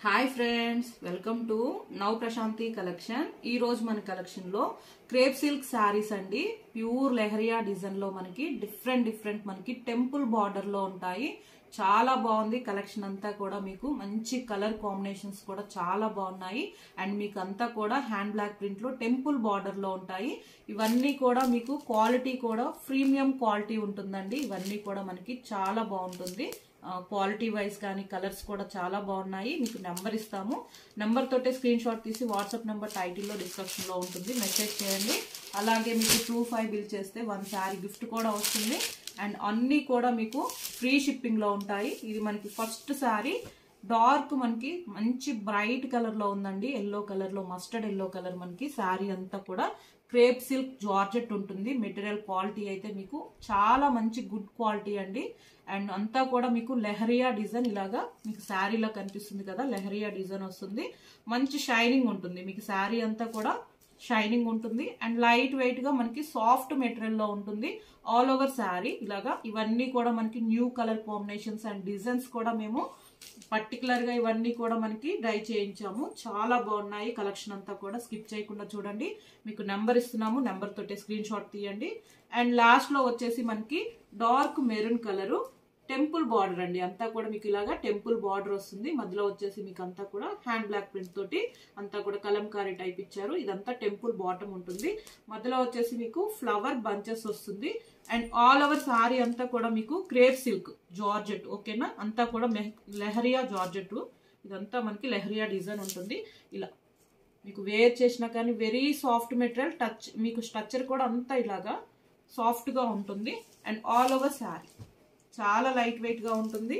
hi friends welcome to Nav Prashanthi collection ఈ రోజు మన కలెక్షన్ లో క్రేప్ సిల్క్ శారీస్ అండి ప్యూర్ లెహరియా డిజైన్ లో మనకి డిఫరెంట్ డిఫరెంట్ మనకి టెంపుల్ బార్డర్ లో ఉంటాయి చాలా బాగుంది కలెక్షన్ అంతా కూడా మీకు మంచి కలర్ కాంబినేషన్స్ కూడా చాలా బాగున్నాయి అండ్ మీకు అంతా కూడా హ్యాండ్ బ్లాక్ ప్రింట్ లో టెంపుల్ బార్డర్ లో ఉంటాయి ఇవన్నీ కూడా మీకు క్వాలిటీ కూడా ప్రీమియం క్వాలిటీ ఉంటుందండి ఇవన్నీ కూడా మనకి చాలా బాగుంటుంది క్వాలిటీ వైజ్ కానీ కలర్స్ కూడా చాలా బాగున్నాయి మీకు నెంబర్ ఇస్తాము నెంబర్ తోటే స్క్రీన్ షాట్ తీసి వాట్సాప్ నెంబర్ టైటిల్లో డిస్క్రిప్షన్లో ఉంటుంది మెసేజ్ చేయండి అలాగే మీకు టూ ఫైవ్ బిల్ చేస్తే వన్ శారీ గిఫ్ట్ కూడా వస్తుంది అండ్ అన్నీ కూడా మీకు ఫ్రీ షిప్పింగ్లో ఉంటాయి ఇది మనకి ఫస్ట్ శారీ డార్క్ మనకి మంచి బ్రైట్ కలర్ లో ఉందండి ఎల్లో కలర్ లో మస్టర్డ్ ఎల్లో కలర్ మనకి శారీ అంతా కూడా క్రేప్ సిల్క్ జార్జెట్ ఉంటుంది మెటీరియల్ క్వాలిటీ అయితే మీకు చాలా మంచి గుడ్ క్వాలిటీ అండి అండ్ అంతా కూడా మీకు లెహరియా డిజైన్ ఇలాగా మీకు శారీలో కనిపిస్తుంది కదా లెహరియా డిజైన్ వస్తుంది మంచి షైనింగ్ ఉంటుంది మీకు శారీ అంతా కూడా షైనింగ్ ఉంటుంది అండ్ లైట్ వెయిట్ గా మనకి సాఫ్ట్ మెటీరియల్ లో ఉంటుంది ఆల్ ఓవర్ శారీ ఇలాగా ఇవన్నీ కూడా మనకి new colour combinations and designs కూడా మేము పర్టికులర్ గా ఇవన్నీ కూడా మనకి డై చేయించాము చాలా బాగున్నాయి కలెక్షన్ అంతా కూడా స్కిప్ చేయకుండా చూడండి మీకు నెంబర్ ఇస్తున్నాము నెంబర్ తోటే స్క్రీన్ షాట్ తీయండి అండ్ లాస్ట్ లో వచ్చేసి మనకి dark maroon colour temple border అండి అంతా కూడా మీకు ఇలాగా టెంపుల్ బార్డర్ వస్తుంది మధ్యలో వచ్చేసి మీకు అంతా కూడా హ్యాండ్ బ్లాక్ ప్రింట్ తోటి అంతా కూడా కలంకారీ టైప్ ఇచ్చారు ఇదంతా టెంపుల్ బాటమ్ ఉంటుంది మధ్యలో వచ్చేసి మీకు ఫ్లవర్ బంచెస్ వస్తుంది అండ్ ఆల్ ఓవర్ సారీ అంతా కూడా మీకు క్రేప్ సిల్క్ జార్జెట్ ఓకేనా అంతా కూడా లెహరియా జార్జెట్ ఇదంతా మనకి లెహరియా డిజైన్ ఉంటుంది ఇలా మీకు వేర్ చేసినా కానీ వెరీ సాఫ్ట్ మెటీరియల్ టచ్ మీకు స్ట్రక్చర్ కూడా అంతా ఇలాగా సాఫ్ట్గా ఉంటుంది అండ్ ఆల్ ఓవర్ శారీ చాలా లైట్ వెయిట్గా ఉంటుంది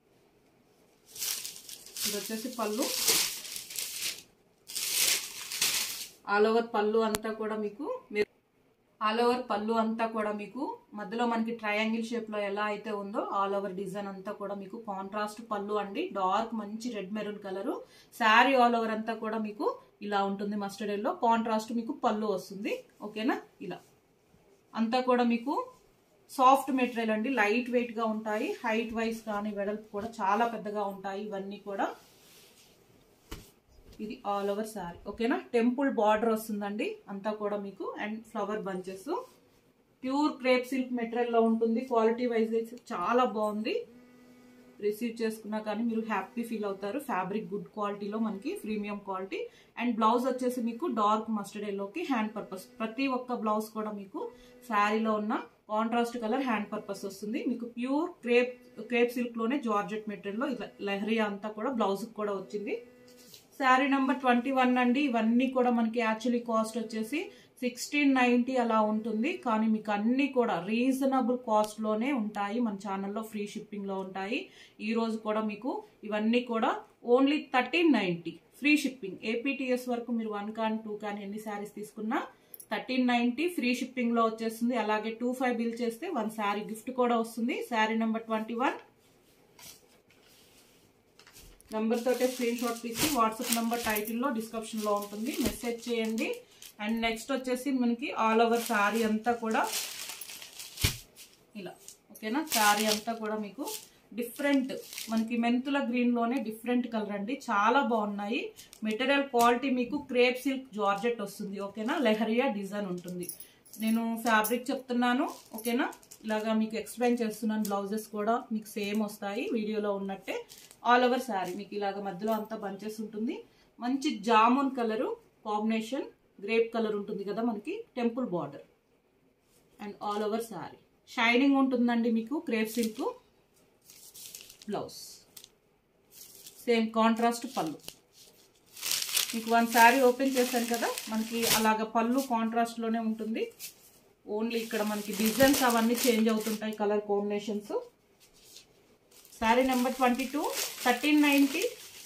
ఇది వచ్చేసి పళ్ళు ఆల్ ఓవర్ పళ్ళు అంతా కూడా మీకు ఆల్ ఓవర్ పళ్ళు అంతా కూడా మీకు మధ్యలో మనకి ట్రయాంగిల్ షేప్ లో ఎలా అయితే ఉందో ఆల్ ఓవర్ డిజైన్ అంతా కూడా మీకు కాంట్రాస్ట్ పళ్ళు అండి డార్క్ మంచి red maroon colour sari all over అంతా కూడా మీకు ఇలా ఉంటుంది మస్టర్డ్ ఎల్లో కాంట్రాస్ట్ మీకు పళ్ళు వస్తుంది ఓకేనా ఇలా అంతా కూడా మీకు సాఫ్ట్ మెటీరియల్ అండి లైట్ వెయిట్ గా ఉంటాయి హైట్ వైజ్ కానీ వెడల్పు కూడా చాలా పెద్దగా ఉంటాయి ఇవన్నీ కూడా ఇది ఆల్ ఓవర్ శారీ ఓకేనా టెంపుల్ బార్డర్ వస్తుందండి అంతా కూడా మీకు and flower bunches pure crepe silk material లో ఉంటుంది క్వాలిటీ వైజ్ అయితే చాలా బాగుంది రిసీవ్ చేసుకున్నా కానీ మీరు హ్యాపీ ఫీల్ అవుతారు ఫ్యాబ్రిక్ గుడ్ క్వాలిటీలో మనకి ప్రీమియం క్వాలిటీ అండ్ బ్లౌజ్ వచ్చేసి మీకు డార్క్ మస్టర్డ్ ఎల్లోకి హ్యాండ్ పర్పస్ ప్రతి ఒక్క బ్లౌజ్ కూడా మీకు శారీలో ఉన్న కాంట్రాస్ట్ కలర్ హ్యాండ్ పర్పస్ వస్తుంది మీకు ప్యూర్ క్రేప్ క్రేప్ సిల్క్ లోనే జార్జెట్ మెటీరియల్ లో లెహరియా అంతా కూడా బ్లౌజ్ కూడా వచ్చింది శారీ నెంబర్ ట్వంటీ వన్ అండి ఇవన్నీ కూడా మనకి యాక్చువల్లీ కాస్ట్ వచ్చేసి సిక్స్టీన్ నైన్టీ అలా ఉంటుంది కానీ మీకు అన్ని కూడా రీజనబుల్ కాస్ట్ లోనే ఉంటాయి మన ఛానల్లో ఫ్రీ షిప్పింగ్ లో ఉంటాయి ఈ రోజు కూడా మీకు ఇవన్నీ కూడా only thirteen ninety free shipping APTS వరకు మీరు వన్ కానీ టూ కానీ ఎన్ని శారీస్ తీసుకున్నా థర్టీన్ నైన్టీ ఫ్రీ షిప్పింగ్ లో వచ్చేస్తుంది అలాగే టూ ఫైవ్ బిల్ చేస్తే వన్ శారీ గిఫ్ట్ కూడా వస్తుంది sari number twenty one number తోటే స్క్రీన్ షాట్ తీసి వాట్సాప్ నెంబర్ టైటిల్లో డిస్క్రిప్షన్లో ఉంటుంది మెసేజ్ చేయండి అండ్ నెక్స్ట్ వచ్చేసి మనకి ఆల్ ఓవర్ శారీ అంతా కూడా ఇలా ఓకేనా శారీ అంతా కూడా మీకు డిఫరెంట్ మనకి మెంతుల గ్రీన్లోనే డిఫరెంట్ కలర్ అండి చాలా బాగున్నాయి మెటీరియల్ క్వాలిటీ మీకు క్రేప్ సిల్క్ జార్జెట్ వస్తుంది ఓకేనా లెహరియా డిజైన్ ఉంటుంది నేను ఫ్యాబ్రిక్ చెప్తున్నాను ఓకేనా ఇలాగా మీకు ఎక్స్ప్లెయిన్ చేస్తున్నాను బ్లౌజెస్ కూడా మీకు సేమ్ వస్తాయి వీడియోలో ఉన్నట్టే ఆల్ ఓవర్ శారీ మీకు ఇలాగ మధ్యలో అంతా బంచెస్ ఉంటుంది మంచి jamun colour combination grape colour ఉంటుంది కదా మనకి temple border and all over sari shining ఉంటుందండి మీకు crepe silk blouse same contrast pallu మీకు వన్ శారీ ఓపెన్ చేశాను కదా మనకి అలాగ పళ్ళు కాంట్రాస్ట్లోనే ఉంటుంది ఓన్లీ ఇక్కడ మనకి డిజైన్స్ అవన్నీ చేంజ్ అవుతుంటాయి colour combinations sari number twenty two thirteen ninety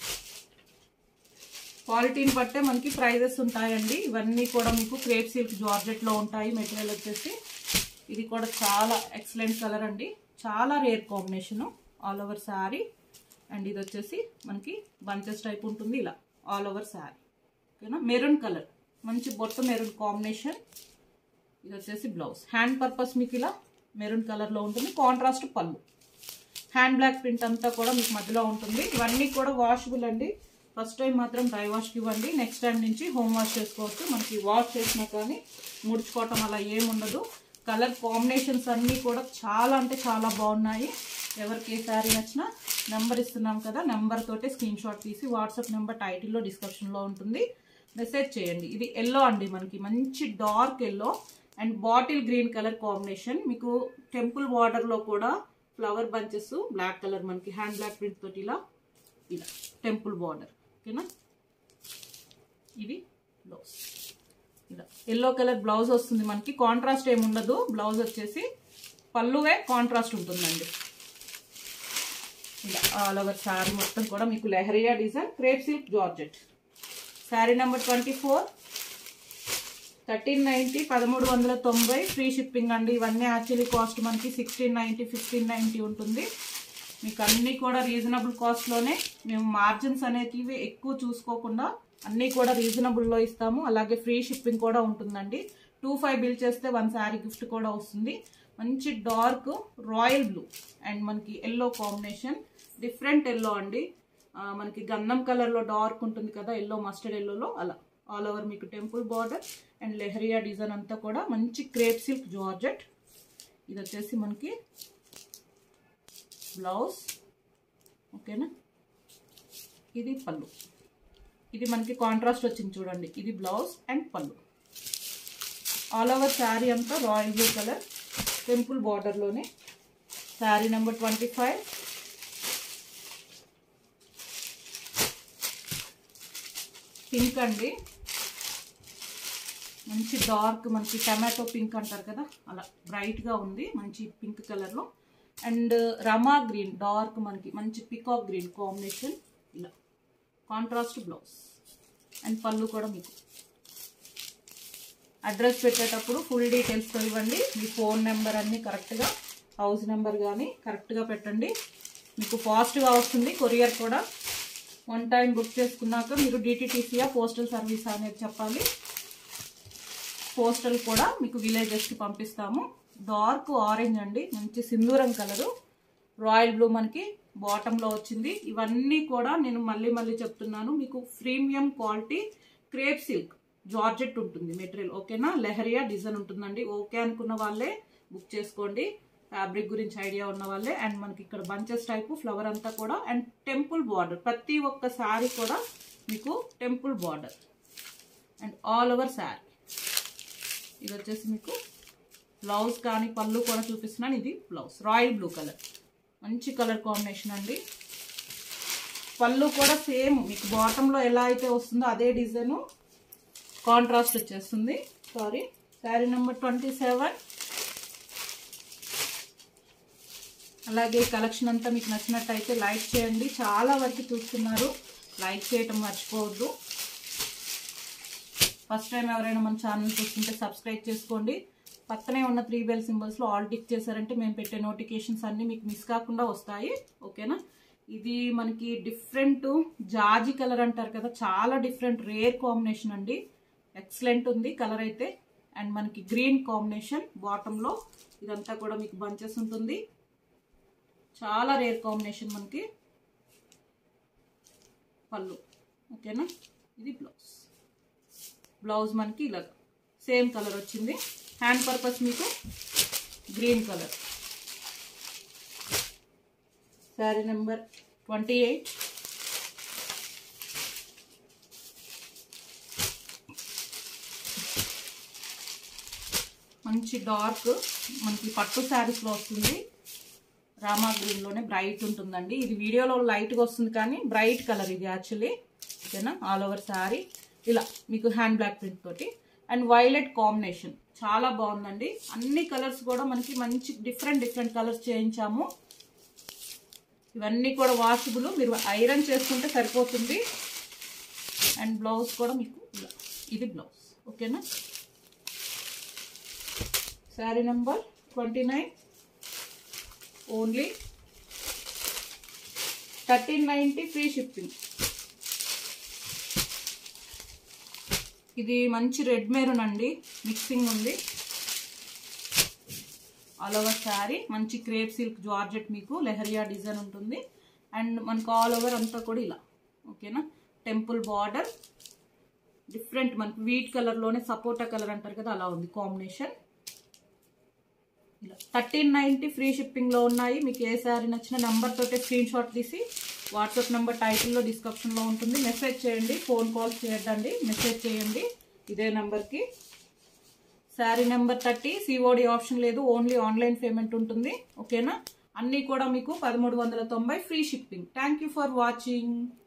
క్వాలిటీని బట్టే మనకి ప్రైజెస్ ఉంటాయండి ఇవన్నీ కూడా మీకు క్రేప్ సిల్క్ జార్జెట్లో ఉంటాయి మెటీరియల్ వచ్చేసి ఇది కూడా చాలా ఎక్సలెంట్ కలర్ అండి చాలా rare combination all over sari and ఇది వచ్చేసి మనకి బంచెస్ టైప్ ఉంటుంది ఇలా ఆల్ ఓవర్ శారీ ఓకేనా మెరూన్ కలర్ మంచి బొట్ట మెరూన్ కాంబినేషన్ ఇది వచ్చేసి బ్లౌజ్ హ్యాండ్ పర్పస్ మీకు ఇలా మెరూన్ కలర్లో ఉంటుంది కాంట్రాస్ట్ పళ్ళు హ్యాండ్ బ్లాక్ ప్రింట్ అంతా కూడా మీకు మధ్యలో ఉంటుంది ఇవన్నీ కూడా వాషబుల్ అండి ఫస్ట్ టైం మాత్రం డ్రై వాష్కి ఇవ్వండి నెక్స్ట్ టైం నుంచి హోమ్ వాష్ చేసుకోవచ్చు మనకి వాష్ చేసినా కానీ ముడుచుకోవటం అలా ఏముండదు కలర్ కాంబినేషన్స్ అన్నీ కూడా చాలా అంటే చాలా బాగున్నాయి ఎవరికి ఏ శారీ నచ్చినా నెంబర్ ఇస్తున్నాం కదా నెంబర్ తోటే స్క్రీన్ షాట్ తీసి వాట్సాప్ నెంబర్ టైటిల్లో డిస్క్రిప్షన్లో ఉంటుంది మెసేజ్ చేయండి ఇది ఎల్లో అండి మనకి మంచి dark yellow and bottle green colour combination మీకు టెంపుల్ బార్డర్లో కూడా ఫ్లవర్ బంచెస్ బ్లాక్ కలర్ మనకి హ్యాండ్ బ్లాక్ ప్రింట్ తోటి ఇలా ఇలా టెంపుల్ బార్డర్ ఓకేనా ఇది బ్లౌజ్ ఇలా ఎల్లో కలర్ బ్లౌజ్ వస్తుంది మనకి కాంట్రాస్ట్ ఏమి ఉండదు బ్లౌజ్ వచ్చేసి పళ్ళువే కాంట్రాస్ట్ ఉంటుందండి ఇలా ఆల్ ఓవర్ శారీ మొత్తం కూడా మీకు leheriya design crepe silk georgette sari number twenty four thirteen ninety పదమూడు వందల తొంభై ఫ్రీ షిప్పింగ్ అండి ఇవన్నీ యాక్చువల్లీ కాస్ట్ మనకి సిక్స్టీన్ నైంటీ ఫిఫ్టీన్ నైంటీ ఉంటుంది మీకు అన్నీ కూడా రీజనబుల్ కాస్ట్లోనే మేము మార్జిన్స్ అనేటివి ఎక్కువ చూసుకోకుండా అన్నీ కూడా రీజనబుల్లో ఇస్తాము అలాగే ఫ్రీ షిప్పింగ్ కూడా ఉంటుందండి టూ ఫైవ్ బిల్ చేస్తే వన్ శారీ గిఫ్ట్ కూడా వస్తుంది మంచి డార్క్ రాయల్ బ్లూ అండ్ మనకి ఎల్లో కాంబినేషన్ డిఫరెంట్ ఎల్లో అండి ఆ, మనకి గంధం కలర్లో డార్క్ ఉంటుంది కదా ఎల్లో మస్టర్డ్ ఎల్లోలో అలా ఆల్ ఓవర్ మీకు temple border and leheriya design అంతా కూడా మంచి క్రేప్ సిల్క్ జార్జెట్ ఇది వచ్చేసి మనకి బ్లౌజ్ ఓకేనా ఇది పళ్ళు ఇది మనకి కాంట్రాస్ట్ వచ్చింది చూడండి ఇది blouse and pallu all over sari అంతా రాయల్ బ్లూ కలర్ టెంపుల్ బార్డర్లోనే sari number twenty five pink అండి మంచి డార్క్ మనకి టమాటో పింక్ అంటారు కదా అలా బ్రైట్గా ఉంది మంచి పింక్ కలర్లో అండ్ రమా గ్రీన్ డార్క్ మనకి మంచి పికాక్ గ్రీన్ కాంబినేషన్ ఇలా కాంట్రాస్ట్ బ్లౌజ్ అండ్ పళ్ళు కూడా మీకు అడ్రస్ పెట్టేటప్పుడు ఫుల్ డీటెయిల్స్తో ఇవ్వండి మీ ఫోన్ నెంబర్ అన్నీ కరెక్ట్గా హౌస్ నెంబర్ కానీ కరెక్ట్గా పెట్టండి మీకు ఫాస్ట్గా వస్తుంది కొరియర్ కూడా వన్ టైం బుక్ చేసుకున్నాక మీరు డిటిటీసీయా పోస్టల్ సర్వీస్ అనేది చెప్పాలి పోస్టల్ కూడా మీకు విలేజెస్కి పంపిస్తాము డార్క్ ఆరెంజ్ అండి మంచి సింధూరం కలరు రాయల్ బ్లూ మనకి బాటంలో వచ్చింది ఇవన్నీ కూడా నేను మళ్ళీ మళ్ళీ చెప్తున్నాను మీకు premium quality crepe silk georgette ఉంటుంది మెటీరియల్ ఓకేనా లెహరియా డిజైన్ ఉంటుందండి ఓకే అనుకున్న వాళ్ళే బుక్ చేసుకోండి ఫ్యాబ్రిక్ గురించి ఐడియా ఉన్న వాళ్ళే అండ్ మనకి ఇక్కడ బంచెస్ టైపు ఫ్లవర్ అంతా కూడా అండ్ టెంపుల్ బార్డర్ ప్రతి ఒక్క శారీ కూడా మీకు temple border and all over sari ఇది వచ్చేసి మీకు బ్లౌజ్ కానీ పళ్ళు కూడా చూపిస్తున్నాను ఇది బ్లౌజ్ రాయల్ బ్లూ కలర్ మంచి కలర్ కాంబినేషన్ అండి పళ్ళు కూడా సేమ్ మీకు బాటంలో ఎలా అయితే వస్తుందో అదే డిజైన్ కాంట్రాస్ట్ వచ్చేస్తుంది sorry sari number twenty seven అలాగే కలెక్షన్ అంతా మీకు నచ్చినట్టయితే లైక్ చేయండి చాలా వరకు చూస్తున్నారు లైక్ చేయటం మర్చిపోవద్దు ఫస్ట్ టైం ఎవరైనా మన ఛానల్ చూస్తుంటే సబ్స్క్రైబ్ చేసుకోండి పక్కనే ఉన్న త్రీ బెల్ సింబల్స్లో ఆల్ టిక్ చేశారంటే మేము పెట్టే నోటిఫికేషన్స్ అన్నీ మీకు మిస్ కాకుండా వస్తాయి ఓకేనా ఇది మనకి డిఫరెంట్ జాజీ కలర్ అంటారు కదా చాలా డిఫరెంట్ రేర్ కాంబినేషన్ అండి ఎక్సలెంట్ ఉంది కలర్ అయితే అండ్ మనకి గ్రీన్ కాంబినేషన్ బాటంలో ఇదంతా కూడా మీకు బంచెస్ ఉంటుంది చాలా రేర్ కాంబినేషన్ మనకి పళ్ళు ఓకేనా ఇది బ్లౌజ్ బ్లౌజ్ మనకి ఇలాగ సేమ్ కలర్ వచ్చింది హ్యాండ్ పర్పస్ మీకు green colour sari number twenty eight మంచి డార్క్ మనకి పట్టు శారీస్లో వస్తుంది రామా గ్రీన్లోనే బ్రైట్ ఉంటుందండి ఇది వీడియోలో లైట్గా వస్తుంది కానీ బ్రైట్ కలర్ ఇది యాక్చువల్లీ ఓకేనా ఆల్ ఓవర్ శారీ ఇలా మీకు హ్యాండ్ బ్లాక్ ప్రింట్ తోటి అండ్ వైలెట్ కాంబినేషన్ చాలా బాగుందండి అన్ని కలర్స్ కూడా మనకి మంచి డిఫరెంట్ డిఫరెంట్ కలర్స్ చేయించాము ఇవన్నీ కూడా వాషబుల్ మీరు ఐరన్ చేసుకుంటే సరిపోతుంది అండ్ బ్లౌజ్ కూడా మీకు ఇలా ఇది బ్లౌజ్ ఓకేనా sari number twenty nine only thirteen ninety free shipping ఇది మంచి రెడ్ మెరూన్ అండి మిక్సింగ్ ఉంది ఆల్ ఓవర్ శారీ మంచి క్రేప్ సిల్క్ జార్జెట్ మీకు లెహరియా డిజైన్ ఉంటుంది అండ్ మనకు ఆల్ ఓవర్ అంతా కూడా ఇలా ఓకేనా టెంపుల్ బార్డర్ డిఫరెంట్ మనకి వీట్ కలర్ లోనే సపోటా కలర్ అంటారు కదా అలా ఉంది కాంబినేషన్ ఇలా థర్టీన్ నైన్టీ ఫ్రీ షిప్పింగ్ లో ఉన్నాయి మీకు ఏ శారీ నచ్చిన నెంబర్ తోటే స్క్రీన్ షాట్ తీసి వాట్సాప్ నెంబర్ టైటిల్లో డిస్క్రిప్షన్ లో ఉంటుంది మెసేజ్ చేయండి ఫోన్ కాల్స్ చేయొద్దండి మెసేజ్ చేయండి ఇదే నెంబర్కి sari number thirty COD option లేదు ఓన్లీ ఆన్లైన్ పేమెంట్ ఉంటుంది ఓకేనా అన్నీ కూడా మీకు పదమూడు వందల తొంభై free shipping thank you for watching